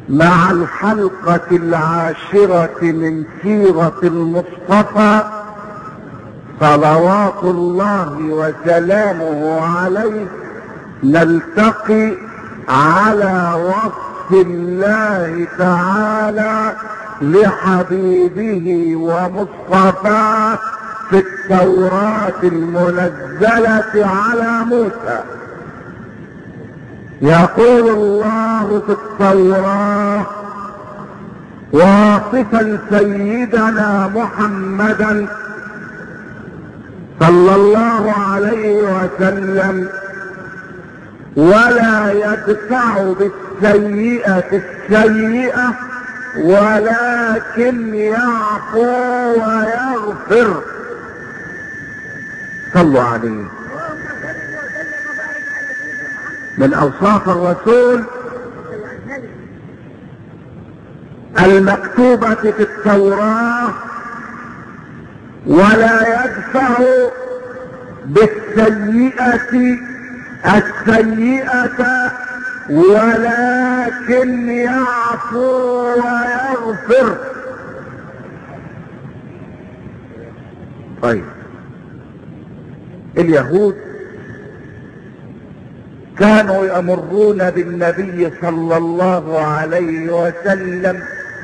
مع الحلقة العاشرة من سيرة المصطفى صلوات الله وسلامه عليه نلتقي على وصف الله تعالى لحبيبه ومصطفاه في التوراة المنزلة على موسى يقول الله في التوراة واصفا سيدنا محمدا صلى الله عليه وسلم ولا يدفع بالسيئة السيئة ولكن يعفو ويغفر صلوا عليه من اوصاف الرسول المكتوبة في التوراة ولا يدفع بالسيئة السيئة ولكن يعفو ويغفر طيب اليهود كانوا يمرون بالنبي صلى الله عليه وسلم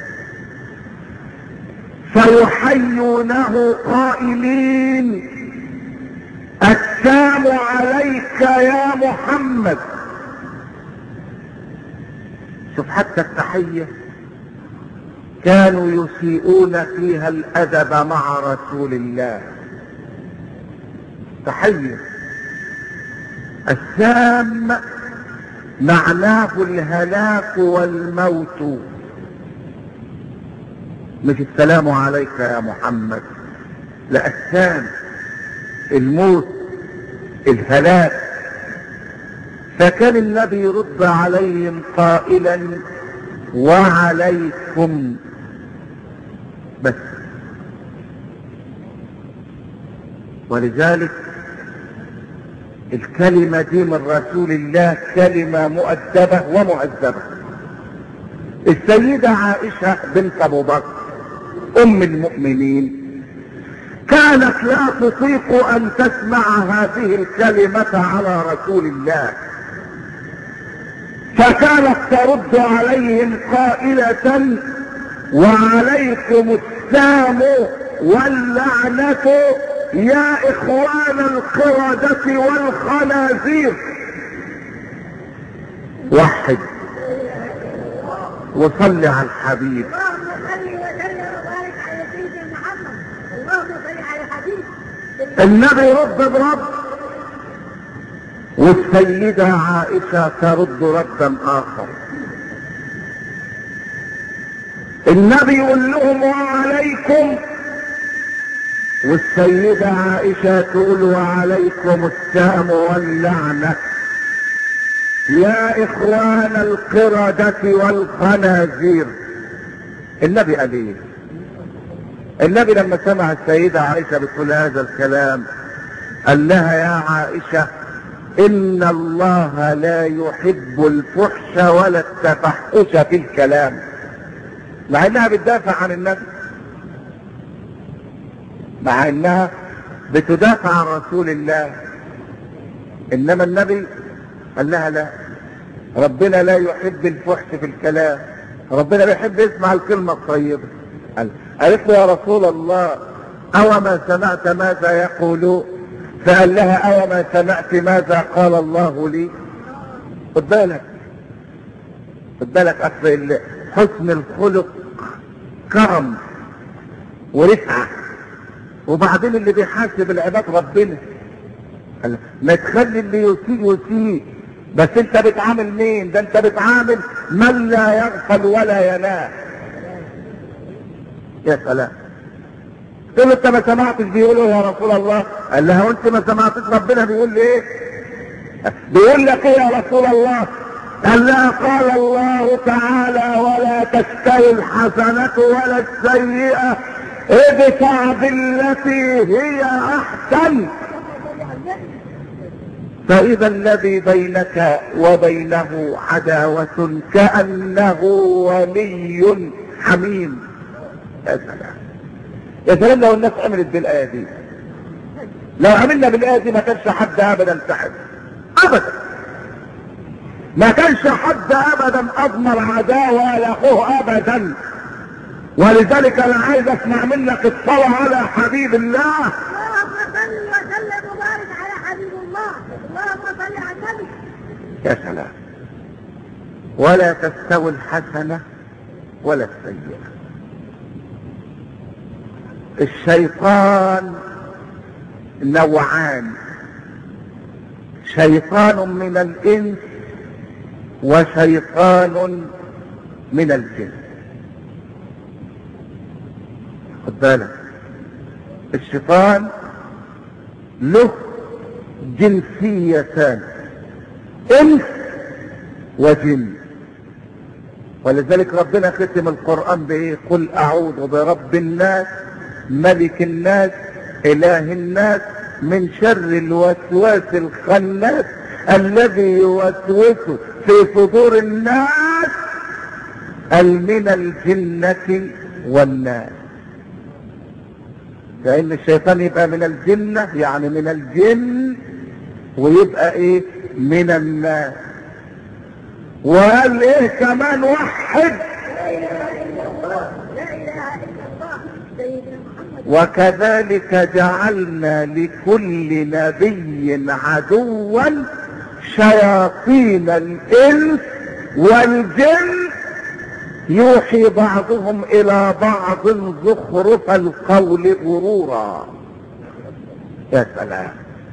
فيحيونه قائلين السلام عليك يا محمد شوف حتى التحية كانوا يسيئون فيها الأدب مع رسول الله تحية السام معناه الهلاك والموت مش السلام عليك يا محمد لا السام الموت الهلاك فكان النبي يرد عليهم قائلا وعليكم بس ولذلك الكلمة دي من رسول الله كلمة مؤدبة ومؤدبة السيدة عائشة بنت ابو بكر ام المؤمنين كانت لا تطيق ان تسمع هذه الكلمة على رسول الله فكانت ترد عليهم قائلة وعليكم السام واللعنة يا اخوان القردة والخنازير وحد وصل على الحبيب اللهم صل وسلم وبارك على سيدنا محمد اللهم صل على حبيب النبي رد برد والسيدة عائشة ترد ردا آخر النبي يقول لهم وعليكم والسيدة عائشة تقول وعليكم السام واللعنة يا إخوان القردة والخنازير النبي قال ايه النبي لما سمع السيدة عائشة بتقول هذا الكلام قال لها يا عائشة إن الله لا يحب الفحش ولا التفحش في الكلام مع إنها بتدافع عن النبي مع إنها بتدافع عن رسول الله إنما النبي قال لها لا ربنا لا يحب الفحش في الكلام ربنا بيحب يسمع الكلمة الطيبة قال قالت له يا رسول الله أو ما سمعت ماذا يقولون فقال لها أو ما سمعت ماذا قال الله لي خد بالك خد بالك أصل ال- حسن الخلق كرم ورفعة وبعدين اللي بيحاسب العباد ربنا قال ما تخلي اللي يسيء يسيء بس انت بتعامل مين ده انت بتعامل من لا يغفل ولا ينام يا سلام تقول له انت ما سمعتش بيقولوا يا رسول الله قال لها وانت ما سمعتش ربنا بيقول لي ايه بيقول لك ايه يا رسول الله قال لها قال الله تعالى ولا تستوي الحسنة ولا السيئة ادفع بالتي هي احسن فإذا الذي بينك وبينه عداوة كأنه ولي حميم يا سلام يا سلام لو الناس عملت بالآية دي لو عملنا بالآية دي ما كانش حد أبدا سحب أبدا ما كانش حد أبدا أضمر عداوة لأخوه أبدا ولذلك أنا عايز أسمع منك الصلاة على حبيب الله اللهم صل وسلم وبارك على حبيب الله اللهم صل على النبي يا سلام ولا تستوي الحسنة ولا السيئة الشيطان نوعان شيطان من الإنس وشيطان من الجن خد بالك الشيطان له جنسيتان انس وجن ولذلك ربنا ختم القرآن بايه قل اعوذ برب الناس ملك الناس اله الناس من شر الوسواس الخناس الذي يوسوس في صدور الناس ال من الجنة والناس فإن الشيطان يبقى من الجنة يعني من الجن ويبقى ايه من الناس وقال ايه كمان وحد لا اله الا الله لا اله الا الله سيدنا محمد وكذلك جعلنا لكل نبي عدوا شياطين الانس والجن يوحي بعضهم الى بعض زخرف القول غرورا يا سلام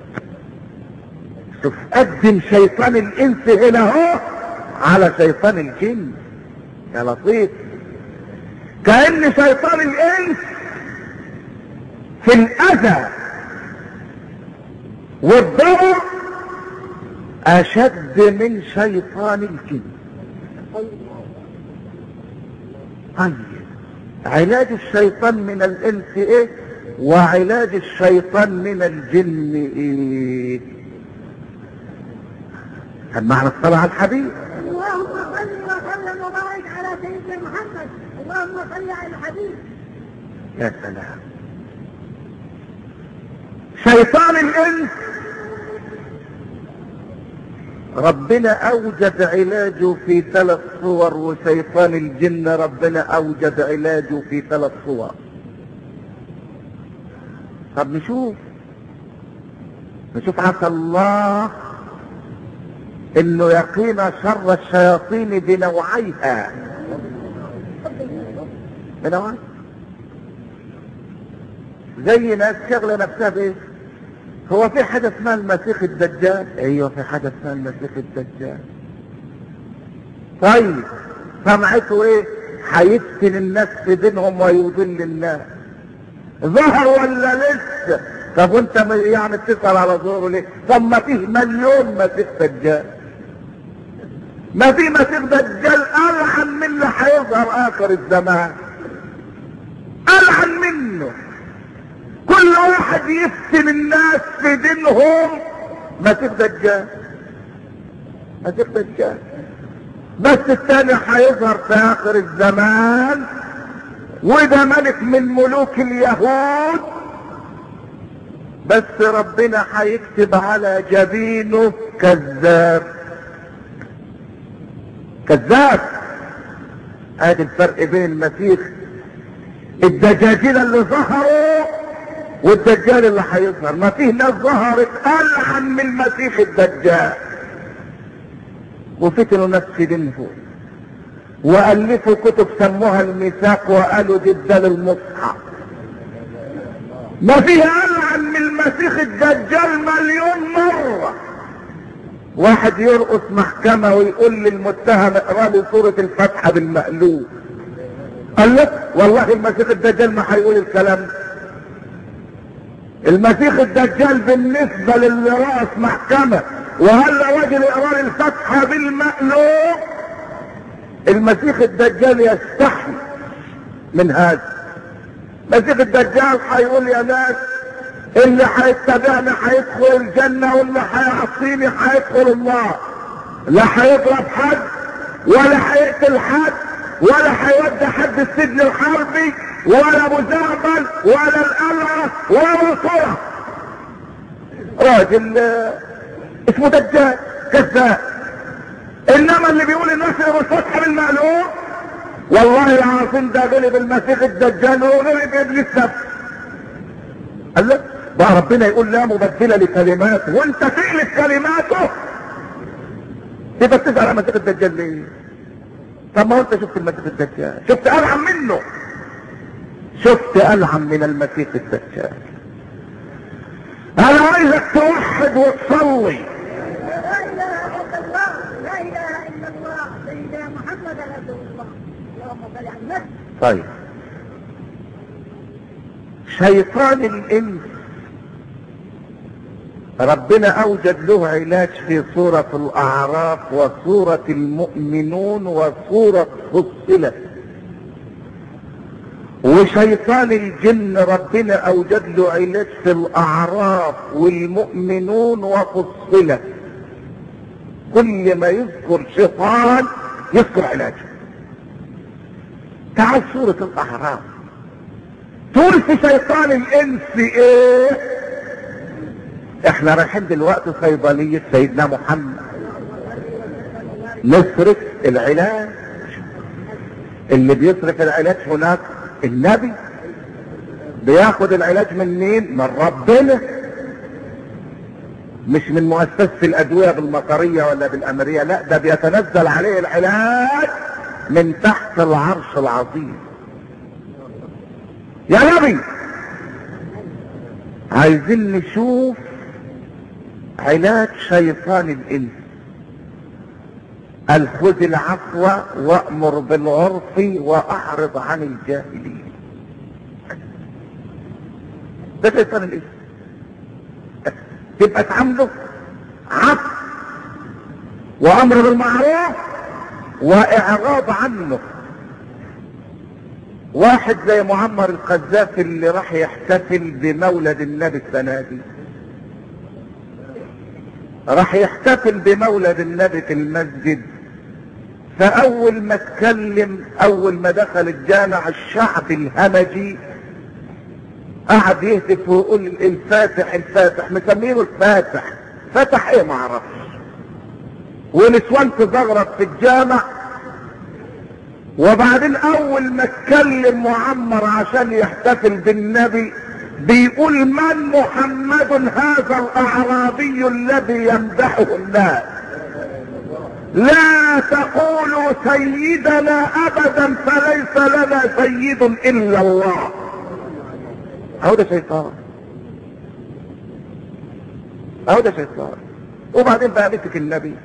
شوف قدم شيطان الانس هنا اهو على شيطان الجن يا لطيف كأن شيطان الانس في الاذى والضرر اشد من شيطان الجن طيب علاج الشيطان من الانس ايه وعلاج الشيطان من الجن ايه كان معنى الصلاة على الحبيب اللهم صل وسلم وبارك على سيدنا محمد اللهم صل على الحبيب يا سلام شيطان الانس ربنا اوجد علاجه في ثلاث صور وشيطان الجن ربنا اوجد علاجه في ثلاث صور طب نشوف نشوف عسى الله انه يقينا شر الشياطين بنوعيها بنوعيها زي ناس شغلة نفسها بايه هو في حاجة اسمها المسيح الدجال ايوه في حاجة اسمها المسيح الدجال طيب سمعته ايه هيفتن الناس في دينهم ويضل الناس ظهر ولا لسه طب وانت م- يعني بتسأل على ظهوره ليه طب ما فيه مليون مسيح دجال ما في مسيح دجال ألعن من اللي هيظهر آخر الزمان ألعن منه كل واحد يفتن الناس في دينهم مسيح دجال مسيح دجال بس الثاني هيظهر في آخر الزمان وده ملك من ملوك اليهود بس ربنا هيكتب على جبينه كذاب كذاب ادي الفرق بين المسيح الدجاجيل اللي ظهروا والدجال اللي هيظهر ما فيه ناس ظهرت العن من المسيح الدجال وفتنوا ناس في دينهم والفوا كتب سموها الميثاق وقالوا دي الدال المصحف ما فيه العن من المسيح الدجال مليون مرة واحد يرقص محكمة ويقول للمتهم اقرا لي سورة الفاتحة بالمقلوب قال لك والله المسيح الدجال ما هيقول الكلام ده المسيح الدجال بالنسبة للي رأس محكمة وهل راجل اقرا لي الفاتحة بالمقلوب المسيح الدجال يستحي من هذا مسيح الدجال هيقول يا ناس اللي هيتبعني هيدخل الجنة واللي هيعصيني هيدخل النار لا هيضرب حد ولا هيقتل حد ولا هيودي حد السجن الحربي ولا مزعبل ولا القلعة ولا صورة راجل آه، اسمه دجال كذاب انما اللي بيقول الناس اللي مستسحب بالمقلوب والله العظيم ده غلب المسيح الدجال وغلب ابليس نفسه قال لك بقى ربنا يقول لا مبدله لكلماته وانت تقلب كلماته تبقى تسال عن مسيح الدجال ليه؟ طب ما هو انت شفت المسيح الدجال شفت العن منه شفت العن من المسيح الدجال انا عايزك توحد وتصلي لا اله الا الله لا اله الا الله سيدنا محمد رسول الله اللهم صل على النبي طيب شيطان الانس ربنا اوجد له علاج في سورة الاعراف وسورة المؤمنون وسورة فصلت وشيطان الجن ربنا اوجد له علاج في الاعراف والمؤمنون وفصلت كل ما يذكر شيطان يذكر علاجه تعال سورة الاعراف تقول في شيطان الانس ايه احنا رايحين دلوقتي صيدلية سيدنا محمد نصرف العلاج اللي بيصرف العلاج هناك النبي بياخد العلاج من مين من ربنا مش من مؤسسة الادوية بالمطرية ولا بالامرية لا ده بيتنزل عليه العلاج من تحت العرش العظيم يا نبي عايزين نشوف علاج شيطان الانس قال خذ العفو وامر بالعرف واعرض عن الجاهلين ده شيطان الانس تبقى تعامله عفو وامر بالمعروف واعراض عنه واحد زي معمر القذافي اللي راح يحتفل بمولد النبي السنه دي راح يحتفل بمولد النبي في المسجد فاول ما اتكلم اول ما دخل الجامع الشعب الهمجي قعد يهتف ويقول الفاتح الفاتح مسمينه الفاتح فتح ايه معرفش ونسوان تزغرط في الجامع وبعدين اول ما اتكلم معمر عشان يحتفل بالنبي بيقول من محمد هذا الاعرابي الذي يمدحه الناس لا تقولوا سيدنا ابدا فليس لنا سيد الا الله اهو ده شيطان اهو ده شيطان وبعدين بقى مسك النبي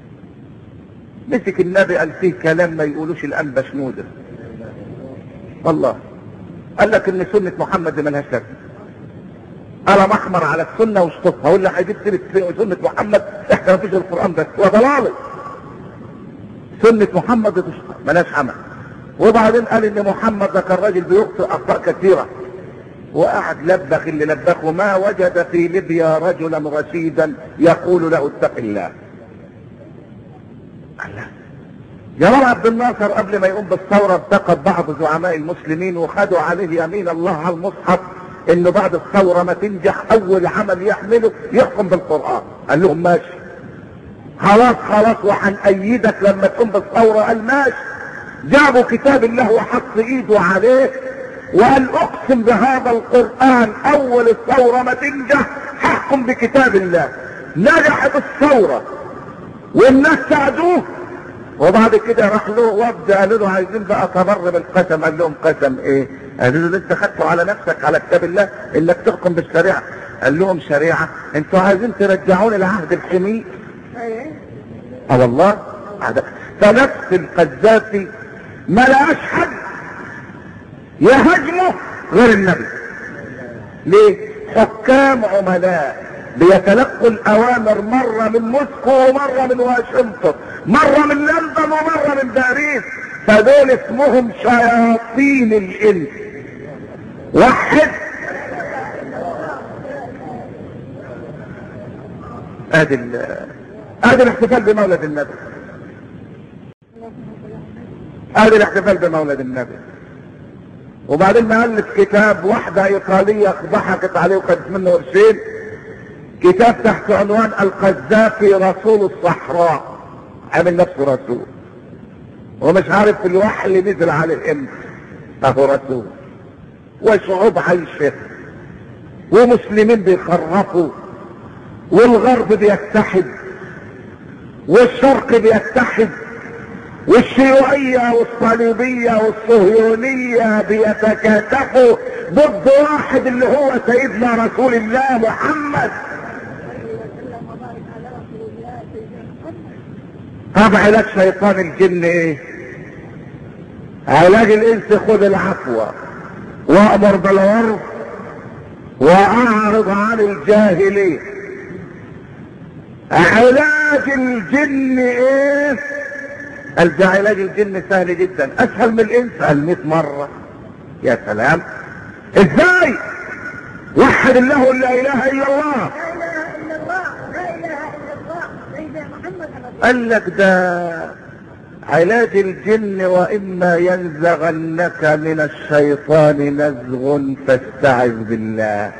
مسك النبي قال فيه كلام ما يقولوش الانبا شنودة والله قال لك ان سنة محمد دي ملهاش لازمه قلم احمر على السنة واشطفها واللي هيجيب سيرة سنة محمد احنا مفيش القرآن بس وضلالي سنة محمد دي تشطف ملهاش عمل وبعدين قال ان محمد ده كان راجل بيخطئ اخطاء كثيرة وقعد لبخ اللي لبخه ما وجد في ليبيا رجلا رشيدا يقول له اتق الله الله جمال عبد الناصر قبل ما يقوم بالثورة انتقد بعض زعماء المسلمين وخدوا عليه يمين الله على المصحف انه بعد الثورة ما تنجح اول عمل يحمله يحكم بالقرآن قال لهم ماشي خلاص خلاص وهنأيدك لما تقوم بالثورة قال ماشي جابوا كتاب الله وحط ايده عليه وقال اقسم بهذا القرآن اول الثورة ما تنجح هحكم بكتاب الله نجحت الثورة والناس ساعدوه وبعد كده راح له وفد قالوا له عايزين بقى تبر بالقسم قال لهم قسم ايه؟ قالوا له انت خدته على نفسك على كتاب الله انك تحكم بالشريعه قال لهم شريعه انتوا عايزين ترجعوني لعهد الحمير ايه اه والله هذا فنفس القذافي ما لقاش حد يهاجمه غير النبي ليه حكام عملاء بيتلقوا الاوامر مرة من موسكو ومرة من واشنطن مرة من لندن ومرة من باريس فدول اسمهم شياطين الانس وحد ادي ال- ادي الاحتفال بمولد النبي ادي الاحتفال بمولد النبي وبعدين مؤلف كتاب واحدة ايطالية ضحكت عليه وخدت منه قرشين كتاب تحت عنوان القذافي رسول الصحراء عامل نفسه رسول ومش عارف الوحي اللي نزل عليه امتى فهو رسول وشعوب عايشة ومسلمين بيخرفوا والغرب بيتحد والشرق بيتحد والشيوعية والصليبية والصهيونية بيتكاتفوا ضد واحد اللي هو سيدنا رسول الله محمد وسلم وبارك على رسول الله سيدنا محمد طب علاج شيطان الجن ايه علاج الانس خذ العفو وامر بالعرف واعرض عن الجاهلين علاج الجن ايه قال ده علاج الجن سهل جدا اسهل من الانس قال 100 مره يا سلام ازاي وحد الله لا اله الا الله لا اله الا الله لا اله الا الله سيدنا محمد رسول الله قال لك ده علاج الجن واما ينزغنك من الشيطان نزغ فاستعذ بالله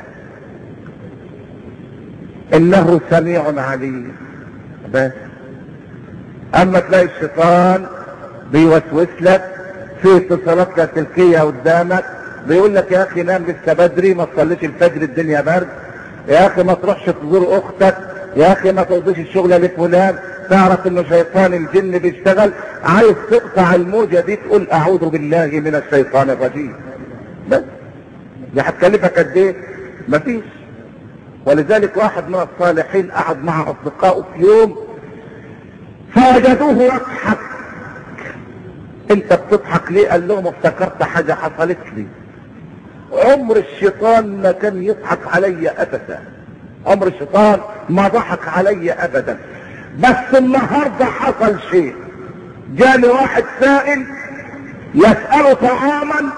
انه سميع عليم بس اما تلاقي الشيطان بيوسوس لك في اتصالات لاسلكيه قدامك بيقول لك يا اخي نام لسه بدري ما تصليش الفجر الدنيا برد يا اخي ما تروحش تزور اختك يا اخي ما تقضيش الشغله لفلان تعرف انه شيطان الجن بيشتغل عايز تقطع الموجه دي تقول اعوذ بالله من الشيطان الرجيم بس دي هتكلفك قد ايه؟ مفيش ولذلك واحد من الصالحين قعد مع اصدقائه في يوم فوجدوه يضحك انت بتضحك ليه قال لهم افتكرت حاجة حصلت لي عمر الشيطان ما كان يضحك علي ابدا عمر الشيطان ما ضحك علي ابدا بس النهاردة حصل شيء جاني واحد سائل يسأل طعاما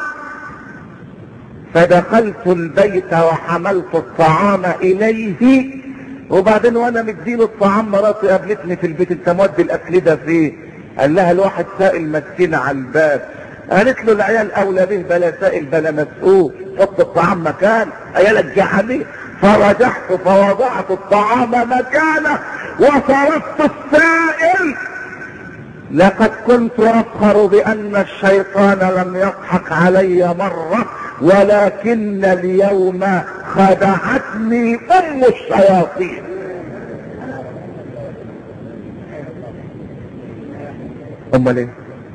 فدخلت البيت وحملت الطعام اليه وبعدين وانا مديله الطعام مراتي قابلتني في البيت انت مودي الاكل ده فيه قال لها الواحد سائل مسكين على الباب قالت له العيال اولى به بلا سائل بلا مسؤول حط الطعام مكان عيالك جعانين فرجحت فوضعت الطعام مكانه وصرفت السائل لقد كنت افخر بان الشيطان لم يضحك علي مره ولكن اليوم خدعتني ام الشياطين امال ايه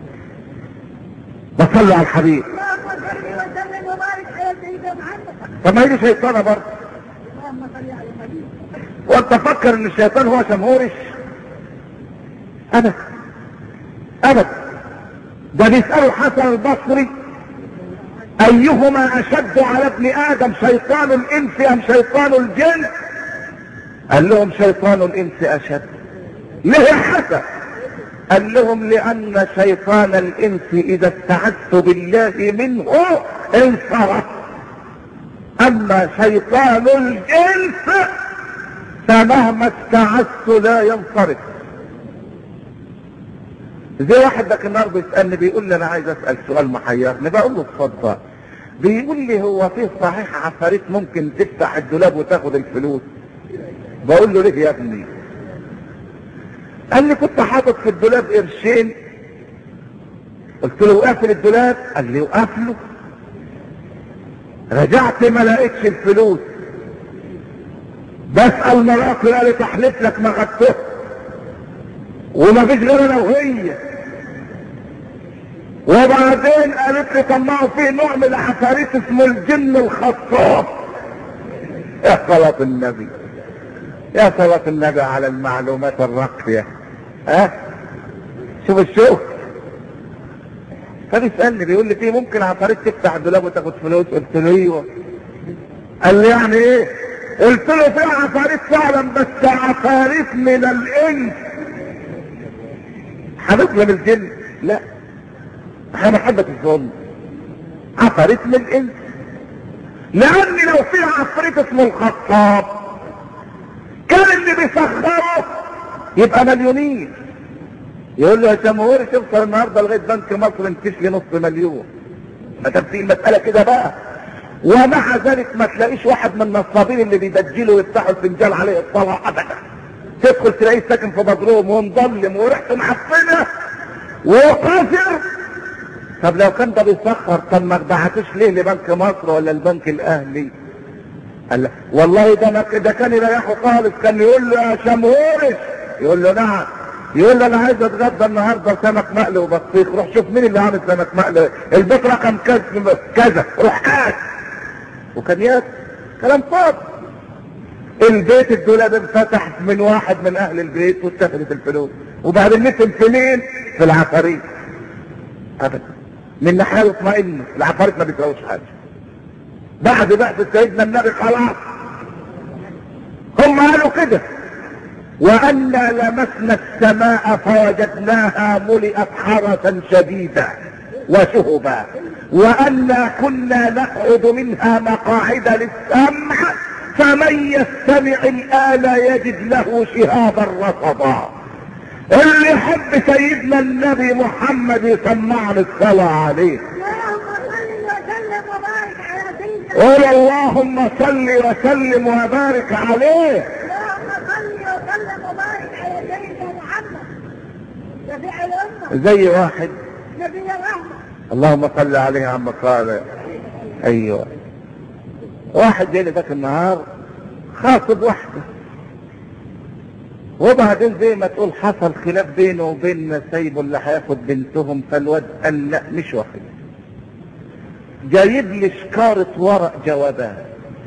بصلوا على الحبيب اللهم صل وسلم وبارك على سيدنا محمد طب ما هي دي شيطانه برضه اللهم صل على النبي وانت فكر ان الشيطان هو شمهورش ابدا ابدا ده بيسألوا حسن البصري ايهما اشد على ابن ادم شيطان الانس ام شيطان الجن قال لهم شيطان الانس اشد ليه يا حسن قال لهم لان شيطان الانس اذا استعذت بالله منه انصرف اما شيطان الجنس فمهما استعذت لا ينصرف زي واحد ده النهار بيسالني بيقول لي انا عايز اسال سؤال محيرني بقول له اتفضل بيقول لي هو فيه صحيح عفاريت ممكن تفتح الدولاب وتاخد الفلوس بقول له ليه يا ابني قال لي كنت حاطط في الدولاب قرشين قلت له وقفل الدولاب قال لي وقفله رجعت ما لقيتش الفلوس بسأل مراتي قالت احلف لك ما خدته وما فيش غير انا وهي وبعدين قالت لي طب ما هو في نوع من العفاريت اسمه الجن الخطاب يا صلاة النبي يا صلاة النبي على المعلومات الراقية ها شوف الشوف فبيسألني بيقول لي في ممكن عفاريت تفتح الدولاب وتاخد فلوس قلت له ايوه قال لي يعني ايه قلت له في عفاريت فعلا بس عفاريت من الانس هنظلم الجن لا احنا محبة الظلم عفاريت من الانس لان لو في عفريت اسمه الخطاب كان اللي بيسخره يبقى مليونين يقول له يا جمهوري توصل النهارده لغايه بنك مصر انتش لي نص مليون ما تبقى المساله كده بقى ومع ذلك ما تلاقيش واحد من النصابين اللي بيدجلوا ويفتحوا الفنجان عليه الصلاه ابدا تدخل تلاقيه ساكن في بدروم ومظلم وريحته معفنه وقافر طب لو كان ده بيسخر طب ما بعتوش ليه لبنك مصر ولا البنك الاهلي قال له والله ده ما ده كان يريحه خالص كان يقول له يا شمهورش يقول له نعم يقول له انا عايز اتغدى النهارده سمك مقلي وبطيخ روح شوف مين اللي عامل سمك مقلي البيت رقم كذا كذا روح قاعد وكان ياكل كلام فاضي البيت الدولاب انفتح من واحد من اهل البيت واتخذت الفلوس وبعدين نسم في مين؟ في العفاريت ابدا من ناحيه يطمئن العفاريت ما بيساويش حاجه بعد بعث سيدنا النبي خلاص هم قالوا كده وأنا لمسنا السماء فوجدناها ملئت حرسا شديدا وشهبا وأنا كنا نقعد منها مقاعد للسمع فمن يستمع الآن يجد له شهابا رصدا اللي يحب سيدنا النبي محمد يسمعنا الصلاة عليه اللهم صل وسلم وبارك على سيدنا قول اللهم صل وسلم وبارك عليه اللهم صل وسلم وبارك على سيدنا محمد شفيع الأمة زي واحد نبي الرحمة اللهم صل عليه يا عم قال ايوه واحد جاي لي ذاك النهار خاطب واحده وبعدين زي ما تقول حصل خلاف بينه وبين سايبه اللي هياخد بنتهم فالواد قال لا مش واخد جايب لي شكارة ورق جوابات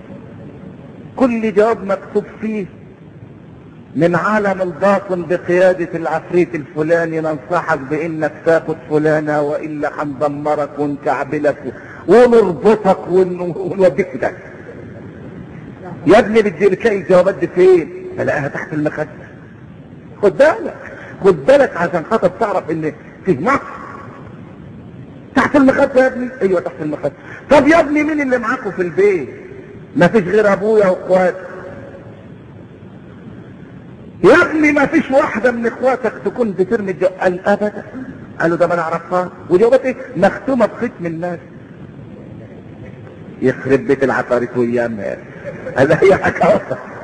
كل جواب مكتوب فيه من عالم الباطن بقيادة العفريت الفلاني ننصحك بانك تاخد فلانة والا هندمرك ونكعبلك ونربطك ون- ونوديك ده يا ابني بدي بتلاقي الجوابات دي فين؟ الاقيها تحت المخدة خد بالك خد بالك عشان خاطر تعرف ان في مصر تحت المخدة يا ابني ايوه تحت المخدة طب يا ابني مين اللي معاكوا في البيت ما فيش غير ابويا واخواتي يا ابني ما فيش واحدة من اخواتك تكون بترمي الجو... قال ابدا قالوا ده ما نعرفها وجوابات ايه مختومة بختم الناس يخرب بيت العفاريت وايامها هذا هي حكاية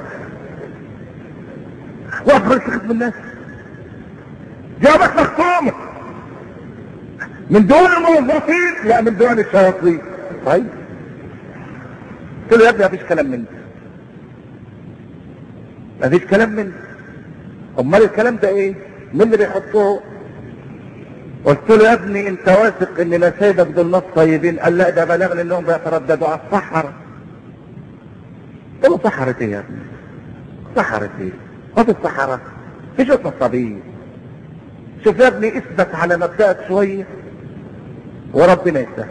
وافرض ختم الناس جوابات مختومة من دون الموظفين لا من دون الشياطين طيب قلت له يا ابني ما فيش كلام من ده ما فيش كلام من ده امال الكلام ده ايه مين اللي بيحطوه قلت له يا ابني انت واثق ان نسايبك دول ناس طيبين قال لا ده بلغني انهم بيترددوا على الصحراء قلت له صحراء ايه يا ابني صحراء ايه ما في الصحراء في شويه نصابين شوف يا ابني اثبت على مبدأك شويه وربنا يسهل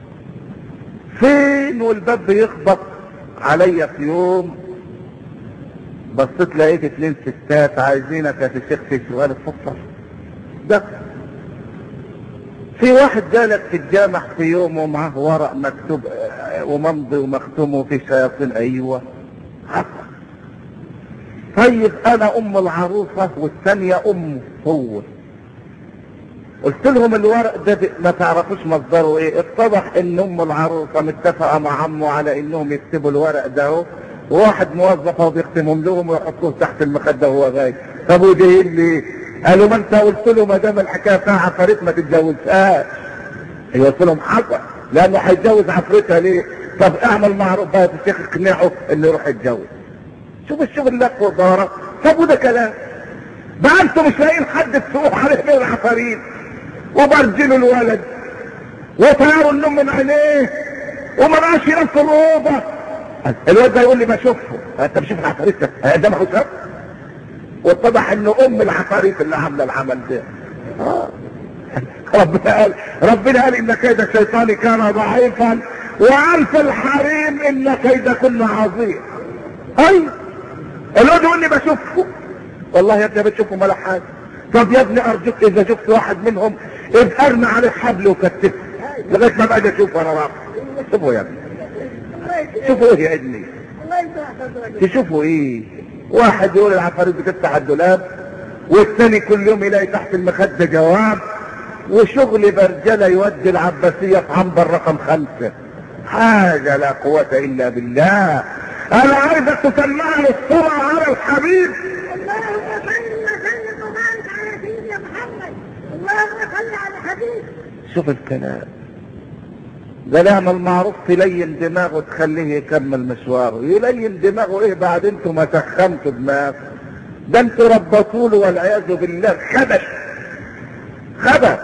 فين والباب بيخبط عليا في يوم بصيت لقيت اتنين ستات عايزينك يا شيخ في سؤال الفصل ده في واحد جالك في الجامع في يوم ومعاه ورق مكتوب آه، وممضي ومختوم وفي شياطين ايوه حصل طيب انا ام العروسه والثانيه امه هو قلت لهم الورق ده ب- ما تعرفوش مصدره ايه اتضح ان ام العروسه متفقه مع عمه على انهم يكتبوا الورق ده اهو وواحد موظف هو بيختمهم لهم ويحطوه تحت المخده وهو غايب طب وجايين ليه؟ قالوا ما انت قلت له ما دام الحكايه فيها عفاريت ما تتجوزهاش هي قلت لهم حصل لانه هيتجوز عفريتها ليه؟ طب اعمل معروف بقى يا الشيخ اقنعه انه يروح يتجوز شوف الشغل لف ودارة طب وده كلام بقى انتوا مش لاقيين حد تسوق عليه من العفاريت وبرجلوا الولد وطيروا النوم من عينيه وما بقاش ينام في الاوضه الواد ده يقول لي بشوفه انت بشوف العفاريت ده ده ما هو شاف واتضح ان ام العفاريت اللي عامله العمل ده آه. ربنا قال ربنا قال ان كيد الشيطان كان ضعيفا وقال في الحريم ان كيدكن عظيم ايوه الواد يقول لي بشوفه والله يا ابني بتشوفه ولا حاجه طب يا ابني ارجوك اذا شفت واحد منهم ابقى ارمي عليه حبل وكتفه لغايه ما بقى اشوفه انا راح شوفوا يا ابني الله يسعدك شوفوا ايه يا ابني الله يسعدك تشوفوا ايه واحد يقول العفاريت بتفتح الدولاب والثاني كل يوم يلاقي تحت المخدة جواب وشغل برجلة يودي العباسية في عنبر رقم خمسة حاجة لا قوة إلا بالله أنا عايزك تسمع لي الصلاة على الحبيب اللهم صل وسلم وبارك على سيدنا محمد اللهم صل على حبيب شوف الكلام ده نعمل معروف تلين دماغه تخليه يكمل مشواره يلين دماغه ايه بعد انتوا ما سخنتوا دماغه ده انتوا ربطوا له والعياذ بالله خبث خبث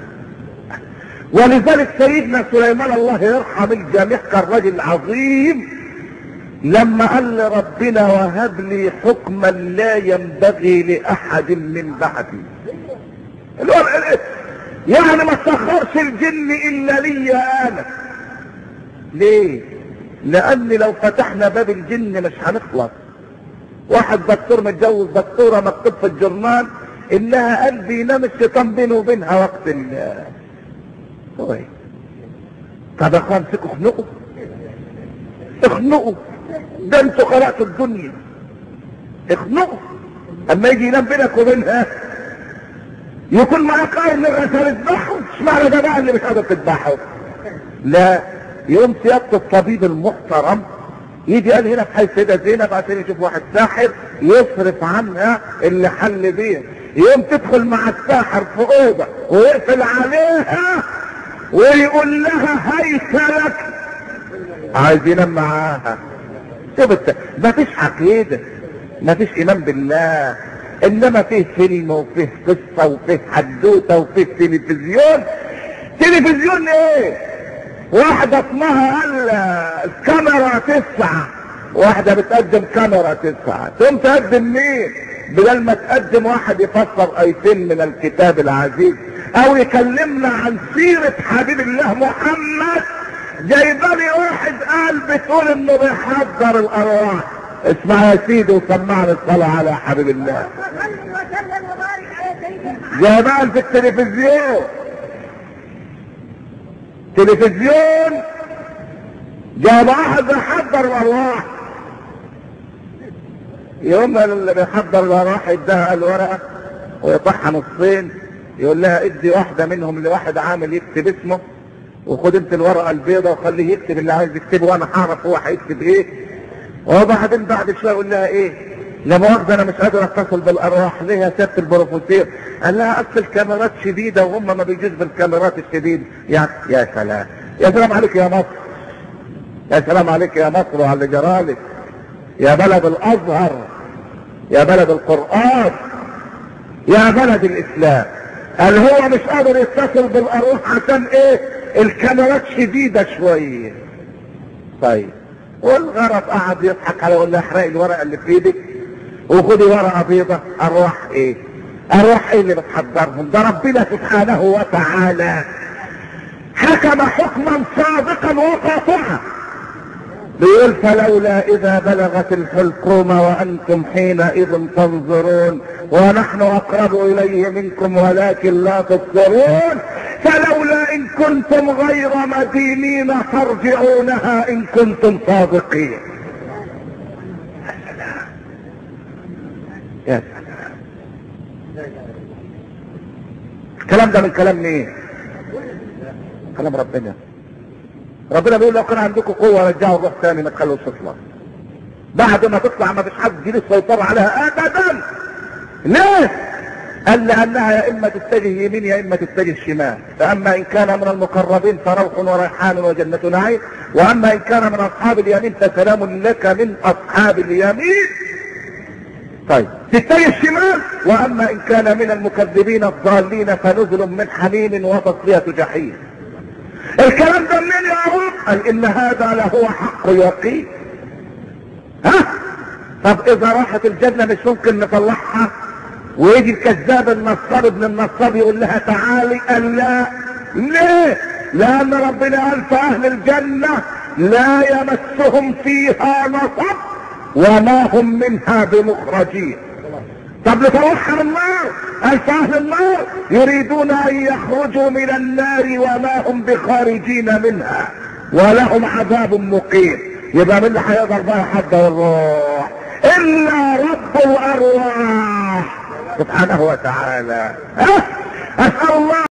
ولذلك سيدنا سليمان الله يرحم الجميع كان راجل عظيم لما قال لربنا وهب لي حكما لا ينبغي لاحد من بعدي اللي هو يعني ما تسخرش الجن الا لي انا ليه لان لو فتحنا باب الجن مش هنخلص واحد دكتور متجوز دكتوره مكتوب في الجورنال انها قلب ينام الشيطان بينه وبينها وقت ال هو إيه؟ طب يا اخوان امسكوا اخنقوا اخنقوا ده انتوا خلقتوا الدنيا اخنقوا اما يجي ينام بينك وبينها يكون معاك قرن عشان تذبحه اشمعنى ده بقى اللي مش قادر تذبحه لا يوم سيادة الطبيب المحترم يجي قال هنا في حي السيدة زينب عشان يشوف واحد ساحر يصرف عنها اللي حل بيه يوم تدخل مع الساحر في اوضه ويقفل عليها ويقول لها هيت لك عايز ينام معاها شوف انت مفيش عقيده مفيش ايمان بالله انما فيه فيلم وفيه قصه وفيه حدوته وفيه تلفزيون تلفزيون ايه واحدة اسمها قال الكاميرا تسعة واحدة بتقدم كاميرا تسعة تقوم تقدم مين بدل ما تقدم واحد يفسر ايتين من الكتاب العزيز او يكلمنا عن سيرة حبيب الله محمد جايبالي واحد قال بتقول انه بيحضر الارواح اسمع يا سيدي وسمعنا الصلاة على حبيب الله وصل وسلم وبارك على سيدنا محمد جايبان في التلفزيون تلفزيون جاب واحد بيحضر الارواح يوم اللي بيحضر الارواح يديها الورقه ويطحها نصين يقول لها ادي واحده منهم لواحد عامل يكتب اسمه وخد انت الورقه البيضاء وخليه يكتب اللي عايز يكتبه وانا هعرف هو هيكتب ايه وبعدين بعد شويه يقول لها ايه لا مؤاخذة انا مش قادر اتصل بالارواح ليه يا سيادة البروفيسور قال لها اصل الكاميرات شديدة وهم ما بيجوز بالكاميرات الشديدة يا يا سلام يا سلام عليك يا مصر يا سلام عليك يا مصر وعلى اللي جرالك يا بلد الازهر يا بلد القرآن يا بلد الاسلام قال هو مش قادر يتصل بالارواح عشان ايه الكاميرات شديدة شوية طيب والغرض قعد يضحك على يقول لها احرقي الورقه اللي في ايدك وخدي ورقه بيضة ارواح ايه ارواح ايه اللي بتحضرهم ده ربنا سبحانه وتعالى حكم حكما صادقا وقاطعا بيقول فلولا اذا بلغت الحلقوم وانتم حينئذ تنظرون ونحن اقرب اليه منكم ولكن لا تبصرون فلولا ان كنتم غير مدينين ترجعونها ان كنتم صادقين يا سلام يا سلام الكلام ده من كلام مين كلام ربنا ربنا بيقول لو كان عندكم قوه رجعوا الروح تاني ما تخلوش تطلع بعد ما تطلع ما فيش حد يجي السيطره عليها ابدا ليه قال لانها يا اما تتجه يمين يا اما تتجه شمال فاما ان كان من المقربين فروح وريحان وجنه نعيم واما ان كان من اصحاب اليمين فسلام لك من اصحاب اليمين طيب تتجه الشمال واما ان كان من المكذبين الضالين فنزل من حميم وتصليه جحيم الكلام ده منين يا رب قال ان هذا لهو حق يقين ها طب اذا راحت الجنة مش ممكن نطلعها ويجي الكذاب النصاب ابن النصاب يقول لها تعالي قال لا ليه لان ربنا قال في اهل الجنة لا يمسهم فيها نصب وما هم منها بمخرجين طب لطلعها من النار قال في اهل النار يريدون ان يخرجوا من النار وما هم بخارجين منها ولهم عذاب مقيم يبقى مين اللي هيقدر بقى يحضر الروح الا رب الارواح سبحانه وتعالى أه؟ اسال الله